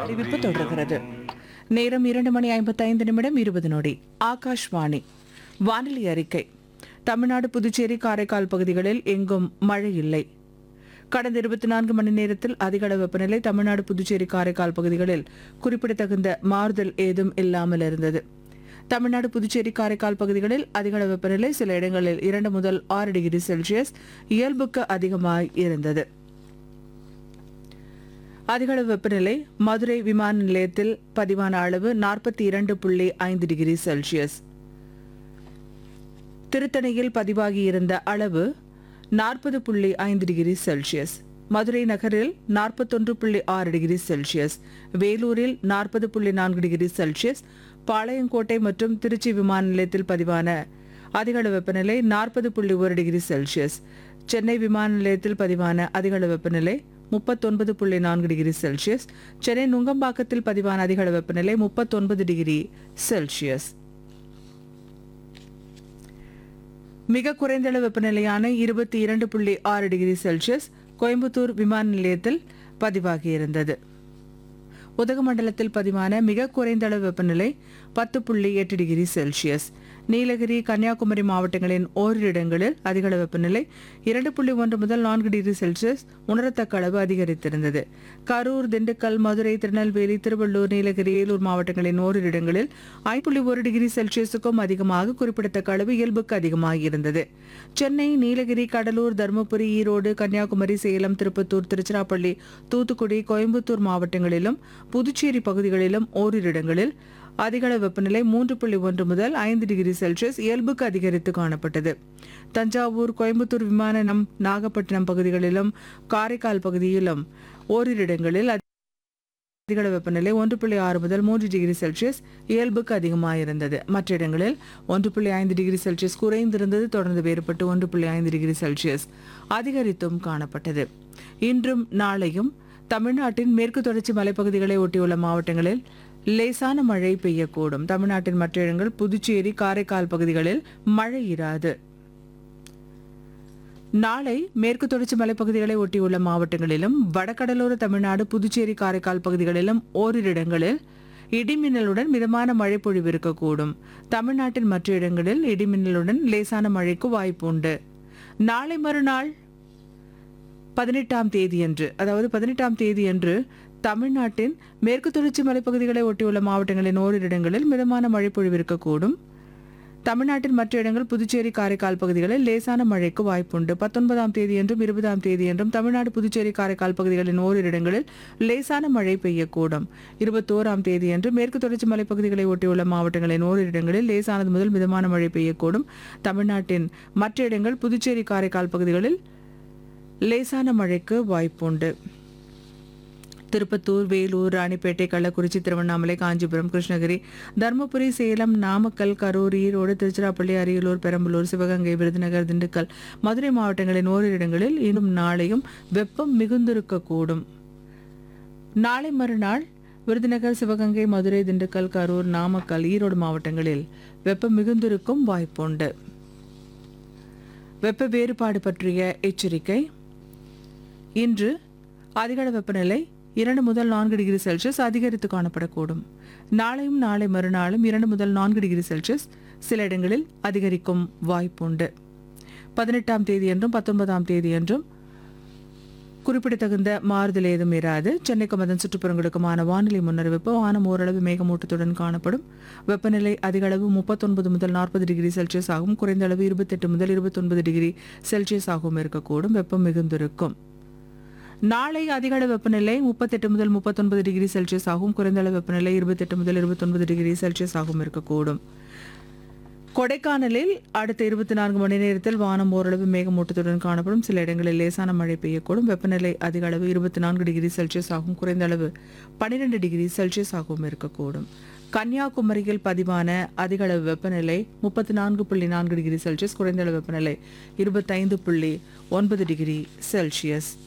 அறிவிப்பு தொடர்கிறது நேரம் இரண்டு மணி ஐம்பத்தைந்து நிமிடம் இருபது நொடி ஆகாஷ்வாணி வானிலை அறிக்கை தமிழ்நாடு புதுச்சேரி காரைக்கால் பகுதிகளில் எங்கும் மழை இல்லை கடந்த இருபத்தி நான்கு மணி நேரத்தில் அதிகளவு வெப்பநிலை தமிழ்நாடு புதுச்சேரி காரைக்கால் பகுதிகளில் குறிப்பிடத்தகுந்த மாறுதல் ஏதும் இல்லாமல் இருந்தது தமிழ்நாடு புதுச்சேரி காரைக்கால் பகுதிகளில் அதிகளவு வெப்பநிலை சில இடங்களில் இரண்டு முதல் ஆறு டிகிரி செல்சியஸ் இயல்புக்கு அதிகமாய் இருந்தது அதிகளவு வெப்பநிலை மதுரை விமான நிலையத்தில் பதிவான அளவு நாற்பத்தி இரண்டு புள்ளி ஐந்து டிகிரி செல்சியஸ் திருத்தணியில் பதிவாகியிருந்த அளவு நாற்பது புள்ளி ஐந்து டிகிரி செல்சியஸ் மதுரை நகரில் நாற்பத்தொன்று புள்ளி ஆறு டிகிரி செல்சியஸ் வேலூரில் நாற்பது புள்ளி நான்கு டிகிரி செல்சியஸ் பாளையங்கோட்டை மற்றும் திருச்சி விமான நிலையத்தில் பதிவான அதிகளவு வெப்பநிலை நாற்பது புள்ளி ஒரு டிகிரி செல்சியஸ் சென்னை விமான நிலையத்தில் பதிவான அதிகளவு வெப்பநிலை முப்பத்தொன்பது புள்ளி நான்கு டிகிரி செல்சியஸ் சென்னை நுங்கம்பாக்கத்தில் பதிவான அதிகளவு வெப்பநிலை முப்பத்தொன்பது டிகிரி செல்சியஸ் மிக குறைந்த அளவு வெப்பநிலையான இருபத்தி இரண்டு புள்ளி ஆறு டிகிரி செல்சியஸ் கோயம்புத்தூர் விமான நிலையத்தில் பதிவாகியிருந்தது உதகமண்டலத்தில் பதிவான மிக குறைந்த அளவு வெப்பநிலை பத்து புள்ளி எட்டு டிகிரி செல்சியஸ் நீலகிரி கன்னியாகுமரி மாவட்டங்களின் ஓரிரு இடங்களில் அதிக அளவு வெப்பநிலை இரண்டு புள்ளி ஒன்று முதல் நான்கு டிகிரி செல்சியஸ் உணரத்தக்க அளவு அதிகரித்திருந்தது கரூர் திண்டுக்கல் மதுரை திருநெல்வேலி திருவள்ளூர் நீலகிரி வேலூர் மாவட்டங்களின் ஓரிரு இடங்களில் ஐந்து புள்ளி ஒரு டிகிரி செல்சியஸுக்கும் அதிகமாக குறிப்பிடத்தக்க அளவு இயல்புக்கு அதிகமாக இருந்தது சென்னை நீலகிரி கடலூர் தருமபுரி ஈரோடு கன்னியாகுமரி சேலம் திருப்பத்தூர் திருச்சிராப்பள்ளி தூத்துக்குடி கோயம்புத்தூர் மாவட்டங்களிலும் புதுச்சேரி பகுதிகளிலும் ஓரிரு இடங்களில் அதிகளவு வெப்பநிலை மூன்று புள்ளி ஒன்று முதல் ஐந்து டிகிரி செல்சியஸ் இயல்புக்கு அதிகரித்து காணப்பட்டது தஞ்சாவூர் கோயம்புத்தூர் விமான நிலையம் நாகப்பட்டினம் பகுதிகளிலும் காரைக்கால் பகுதியிலும் ஓரிரு இடங்களில் அதிகளவு வெப்பநிலை ஒன்று புள்ளி ஆறு முதல் மூன்று டிகிரி செல்சியஸ் இயல்புக்கு அதிகமாக இருந்தது மற்ற இடங்களில் ஒன்று புள்ளி ஐந்து டிகிரி செல்சியஸ் குறைந்திருந்தது தொடர்ந்து வேறுபட்டு ஒன்று புள்ளி ஐந்து டிகிரி செல்சியஸ் அதிகரித்தும் காணப்பட்டது இன்றும் நாளையும் தமிழ்நாட்டின் மேற்கு தொடர்ச்சி மலைப்பகுதிகளை ஒட்டியுள்ள மாவட்டங்களில் லேசான மழை பெய்யக்கூடும் தமிழ்நாட்டின் மற்ற இடங்கள் புதுச்சேரி காரைக்கால் பகுதிகளில் மழை இராது நாளை மேற்கு தொடர்ச்சி மலைப்பகுதிகளை ஒட்டியுள்ள மாவட்டங்களிலும் வடகடலோர தமிழ்நாடு புதுச்சேரி காரைக்கால் பகுதிகளிலும் ஓரிரு இடங்களில் இடிமின்னலுடன் மிதமான மழை பொழிவு இருக்கக்கூடும் தமிழ்நாட்டின் மற்ற இடங்களில் இடிமின்னலுடன் லேசான மழைக்கு வாய்ப்பு உண்டு நாளை மறுநாள் பதினெட்டாம் தேதியன்று அதாவது பதினெட்டாம் தேதியன்று தமிழ்நாட்டின் மேற்கு தொடர்ச்சி மலைப்பகுதிகளை ஒட்டியுள்ள மாவட்டங்களின் ஓரிரு இடங்களில் மிதமான மழை பொழிவு இருக்கக்கூடும் தமிழ்நாட்டின் மற்ற இடங்கள் புதுச்சேரி காரைக்கால் பகுதிகளில் லேசான மழைக்கு வாய்ப்புண்டு பத்தொன்பதாம் தேதியன்றும் இருபதாம் தேதியன்றும் தமிழ்நாடு புதுச்சேரி காரைக்கால் பகுதிகளின் ஓரிரு இடங்களில் லேசான மழை பெய்யக்கூடும் இருபத்தோராம் தேதியன்று மேற்கு தொடர்ச்சி மலைப்பகுதிகளை ஒட்டியுள்ள மாவட்டங்களின் ஓரிரு இடங்களில் லேசானது முதல் மிதமான மழை பெய்யக்கூடும் தமிழ்நாட்டின் மற்ற இடங்கள் புதுச்சேரி காரைக்கால் பகுதிகளில் லேசான மழைக்கு வாய்ப்புண்டு திருப்பத்தூர் வேலூர் ராணிப்பேட்டை கள்ளக்குறிச்சி திருவண்ணாமலை காஞ்சிபுரம் கிருஷ்ணகிரி தருமபுரி சேலம் நாமக்கல் கரூர் ஈரோடு திருச்சிராப்பள்ளி அரியலூர் பெரம்பலூர் சிவகங்கை விருதுநகர் திண்டுக்கல் மதுரை மாவட்டங்களின் ஓரிரு இடங்களில் இன்னும் நாளையும் வெப்பம் மிகுந்திருக்கக்கூடும் நாளை மறுநாள் விருதுநகர் சிவகங்கை மதுரை திண்டுக்கல் கரூர் நாமக்கல் ஈரோடு மாவட்டங்களில் வெப்பம் மிகுந்திருக்கும் வாய்ப்புண்டு வெப்ப வேறுபாடு பற்றிய எச்சரிக்கை இன்று அதிகள வெப்பநிலை இரண்டு முதல் நான்கு டிகிரி செல்சியஸ் அதிகரித்து காணப்படக்கூடும் நாளையும் நாளை மறுநாளும் இரண்டு முதல் நான்கு டிகிரி செல்சியஸ் சில இடங்களில் அதிகரிக்கும் வாய்ப்புண்டு பதினெட்டாம் தேதியன்றும் பத்தொன்பதாம் தேதியன்றும் குறிப்பிடத்தகுந்த மாறுதல் ஏதும் இராது சென்னைக்கும் அதன் சுற்றுப்புறங்களுக்குமான வானிலை முன்னறிவிப்பு வானம் ஓரளவு மேகமூட்டத்துடன் காணப்படும் வெப்பநிலை அதிக அளவு முப்பத்தொன்பது முதல் நாற்பது டிகிரி செல்சியஸ் ஆகும் குறைந்த அளவு இருபத்தெட்டு முதல் இருபத்தொன்பது டிகிரி செல்சியஸ் ஆகவும் இருக்கக்கூடும் வெப்பம் மிகுந்திருக்கும் நாளை அதிக அளவு வெப்பநிலை முப்பத்தெட்டு முதல் முப்பத்தொன்பது டிகிரி செல்சியஸ் ஆகும் குறைந்த அளவு வெப்பநிலை இருபத்தெட்டு முதல் இருபத்தொன்பது டிகிரி செல்சியஸ் ஆகவும் இருக்கக்கூடும் கொடைக்கானலில் அடுத்த இருபத்தி நான்கு மணி நேரத்தில் வானம் ஓரளவு மேகமூட்டத்துடன் காணப்படும் சில இடங்களில் லேசான மழை பெய்யக்கூடும் வெப்பநிலை அதிக அளவு இருபத்தி நான்கு டிகிரி செல்சியஸ் ஆகும் குறைந்த அளவு பன்னிரெண்டு டிகிரி செல்சியஸ் ஆகவும் இருக்கக்கூடும் கன்னியாகுமரியில் பதிவான அதிக அளவு வெப்பநிலை முப்பத்தி நான்கு புள்ளி நான்கு டிகிரி செல்சியஸ் குறைந்த அளவு வெப்பநிலை இருபத்தைந்து புள்ளி ஒன்பது டிகிரி செல்சியஸ்